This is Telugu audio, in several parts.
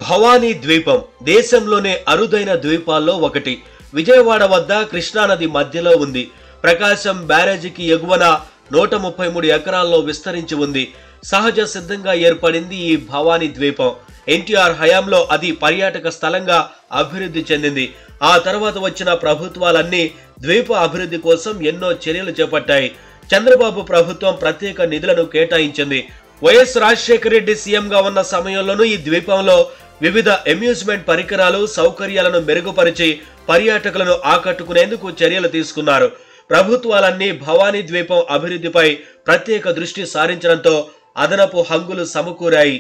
భవానీ ద్వీపం దేశంలోనే అరుదైన ద్వీపాల్లో ఒకటి విజయవాడ వద్ద కృష్ణానది మధ్యలో ఉంది ప్రకాశం బ్యారేజీకి ఎగువన నూట ముప్పై మూడు ఎకరాల్లో విస్తరించి ఉంది సహజ సిద్ధంగా ఏర్పడింది ఈ భవానీ ద్వీపం ఎన్టీఆర్ హయాంలో అది పర్యాటక స్థలంగా అభివృద్ధి చెందింది ఆ తర్వాత వచ్చిన ప్రభుత్వాలన్నీ ద్వీప అభివృద్ధి కోసం ఎన్నో చర్యలు చేపట్టాయి చంద్రబాబు ప్రభుత్వం ప్రత్యేక నిధులను కేటాయించింది వైఎస్ రాజశేఖర రెడ్డి సీఎంగా ఉన్న సమయంలోనూ ఈ ద్వీపంలో వివిధ అమ్యూజ్మెంట్ పరికరాలు సౌకర్యాలను మెరుగుపరిచి పర్యాటకులను ఆకట్టుకునేందుకు చర్యలు తీసుకున్నారు ప్రభుత్వాలన్నీ భవానీ ద్వీపం అభివృద్ధిపై ప్రత్యేక దృష్టి సారించడంతో అదనపు హంగులు సమకూరాయి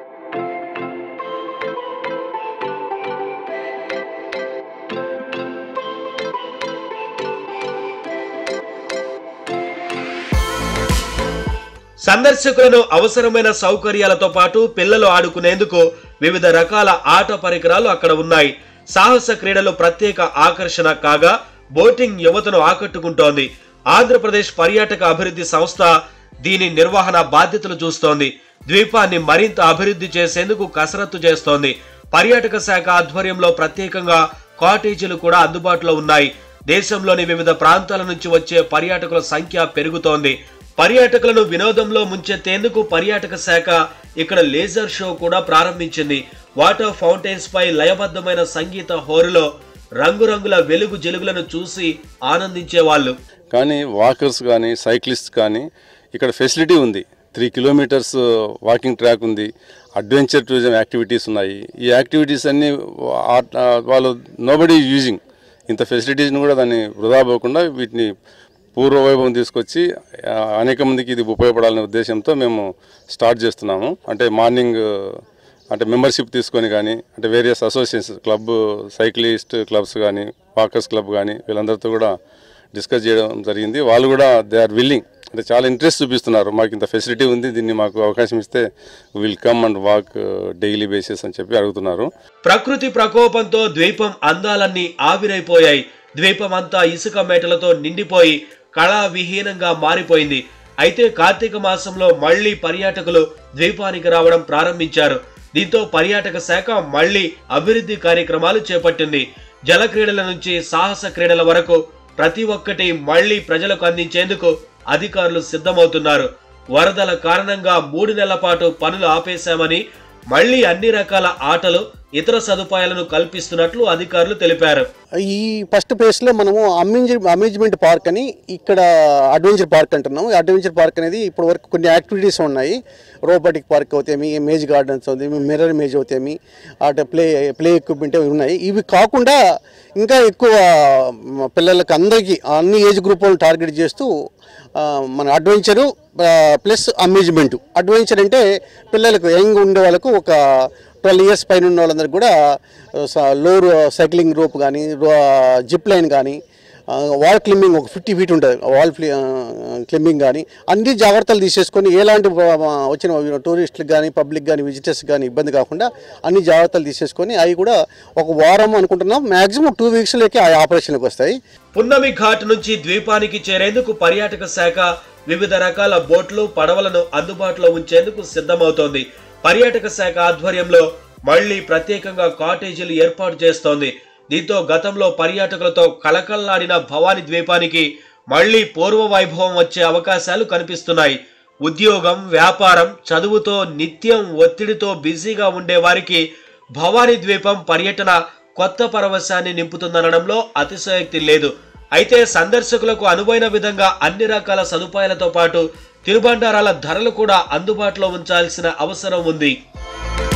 సందర్శకులను అవసరమైన సౌకర్యాలతో పాటు పిల్లలు ఆడుకునేందుకు వివిధ రకాల ఆట పరికరాలు అక్కడ ఉన్నాయి సాహస క్రీడలు ప్రత్యేక ఆకర్షణ కాగా బోటింగ్ యువతను ఆకట్టుకుంటోంది ఆంధ్రప్రదేశ్ పర్యాటక అభివృద్ధి సంస్థ దీని నిర్వహణ బాధ్యతలు చూస్తోంది ద్వీపాన్ని మరింత అభివృద్ధి చేసేందుకు కసరత్తు చేస్తోంది పర్యాటక శాఖ ఆధ్వర్యంలో ప్రత్యేకంగా కాటేజీలు కూడా అందుబాటులో ఉన్నాయి దేశంలోని వివిధ ప్రాంతాల నుంచి వచ్చే పర్యాటకుల సంఖ్య పెరుగుతోంది పర్యాటకులను వినోదంలో ముంచెత్తేందుకు పర్యాటక శాఖ ఇక్కడ లేజర్ షో కూడా ప్రారంభించింది వాటర్ ఫౌంటైన్స్ పై లయబద్ధమైన సంగీత హోరులో రంగురంగుల వెలుగు జలుగులను చూసి ఆనందించేవాళ్ళు కానీ వాకర్స్ కానీ సైక్లిస్ట్ కానీ ఇక్కడ ఫెసిలిటీ ఉంది త్రీ కిలోమీటర్స్ వాకింగ్ ట్రాక్ ఉంది అడ్వెంచర్ టూరిజం యాక్టివిటీస్ ఉన్నాయి ఈ యాక్టివిటీస్ అన్నీ వా- వాళ్ళు నోబడి యూజింగ్ ఇంత ఫెసిలిటీస్ని కూడా దాన్ని వృధా పోకుండా వీటిని పూర్వవైభవం తీసుకొచ్చి ఆ, అనేక మందికి ఇది ఉపయోగపడాలనే ఉద్దేశంతో మేము స్టార్ట్ చేస్తున్నాము అంటే మార్నింగ్ అంటే మెంబర్షిప్ తీసుకొని కానీ అంటే various associations club cyclist clubs కానీ వాకర్స్ క్లబ్ కానీ వీళ్ళందరితో కూడా డిస్కస్ చేయడం జరిగింది వాళ్ళు కూడా దే ఆర్ విల్లింగ్ అంటే చాలా ఇంట్రెస్ట్ చూపిస్తున్నారు మాకు ఇంత ఫెసిలిటీ ఉంది దీన్ని మాకు అవకాశం ఇస్తే will come and walk daily basis అని చెప్పి అడుగుతున్నారు ప్రకృతి ప్రకోపంతో ద్వీపం అందాలన్నీ ఆవిరైపోయాయి ద్వీపం అంతా ఇసుక మేటలతో నిండిపోయి కళావిహీనంగా మారిపోయింది అయితే కార్తీక మాసంలో మళ్లీ పర్యాటకులు ద్వీపానికి రావడం ప్రారంభించారు దీంతో పర్యాటక శాఖ మళ్లీ అభివృద్ధి కార్యక్రమాలు చేపట్టింది జల క్రీడల నుంచి సాహస క్రీడల వరకు ప్రతి ఒక్కటి మళ్లీ ప్రజలకు అందించేందుకు అధికారులు సిద్ధమవుతున్నారు వరదల కారణంగా మూడు నెలల పాటు పనులు ఆపేశామని మళ్లీ అన్ని రకాల ఆటలు ఇతర సదుపాయాలను కల్పిస్తున్నట్లు అధికారులు తెలిపారు ఈ ఫస్ట్ ప్లేస్లో మనము అమ్యూజ్ అమ్యూజ్మెంట్ పార్క్ అని ఇక్కడ అడ్వెంచర్ పార్క్ అంటున్నాము ఈ అడ్వెంచర్ పార్క్ అనేది ఇప్పటి వరకు కొన్ని యాక్టివిటీస్ ఉన్నాయి రోబోటిక్ పార్క్ అవుతాయి మేజ్ గార్డెన్స్ అవుతాయి మిర్రర్ మేజ్ అవుతాయి అటు ప్లే ప్లే ఎక్విప్మెంట్ ఉన్నాయి ఇవి కాకుండా ఇంకా ఎక్కువ మ, పిల్లలకి అందరికీ అన్ని ఏజ్ గ్రూప్ వాళ్ళని టార్గెట్ చేస్తూ ఆ, మన అడ్వెంచరు ప్లస్ అమ్యూజ్మెంట్ అడ్వెంచర్ అంటే పిల్లలకు యంగ్ ఉండే వాళ్ళకు ఒక ట్వెల్వ్ ఇయర్స్ పైన ఉన్న వాళ్ళందరికీ కూడా లో సైక్లింగ్ రోప్ కానీ జిప్ లైన్ కానీ వాల్ క్లింబింగ్ ఒక ఫిఫ్టీ ఫీట్ ఉంటుంది వాల్ క్లింబింగ్ కానీ అన్ని జాగ్రత్తలు తీసేసుకొని ఎలాంటి ఆ, వచ్చిన టూరిస్టులకు కానీ పబ్లిక్ కానీ విజిటర్స్ కానీ ఇబ్బంది కాకుండా అన్ని జాగ్రత్తలు తీసేసుకొని అవి కూడా ఒక వారం అనుకుంటున్నాం మ్యాక్సిమం టూ వీక్స్లోకి ఆ ఆపరేషన్కి వస్తాయి పున్నమి ఘాట్ నుంచి ద్వీపానికి చేరేందుకు పర్యాటక శాఖ వివిధ రకాల బోట్లు పడవలను అందుబాటులో ఉంచేందుకు సిద్ధమవుతోంది పర్యాటక శాఖ ఆధ్వర్యంలో మళ్లీ ప్రత్యేకంగా కాటేజీలు ఏర్పాటు చేస్తోంది దీంతో గతంలో పర్యాటకులతో కలకల్లాడిన భవానీ ద్వీపానికి మళ్లీ పూర్వ వైభవం వచ్చే అవకాశాలు కనిపిస్తున్నాయి ఉద్యోగం వ్యాపారం చదువుతో నిత్యం ఒత్తిడితో బిజీగా ఉండే వారికి భవానీ ద్వీపం పర్యటన కొత్త పరవశాన్ని నింపుతుందనడంలో అతిశయోక్తి లేదు అయితే సందర్శకులకు అనువైన విధంగా అన్ని రకాల సదుపాయాలతో పాటు తిరుబండారాల ధరలు కూడా అందుబాటులో ఉంచాల్సిన అవసరం ఉంది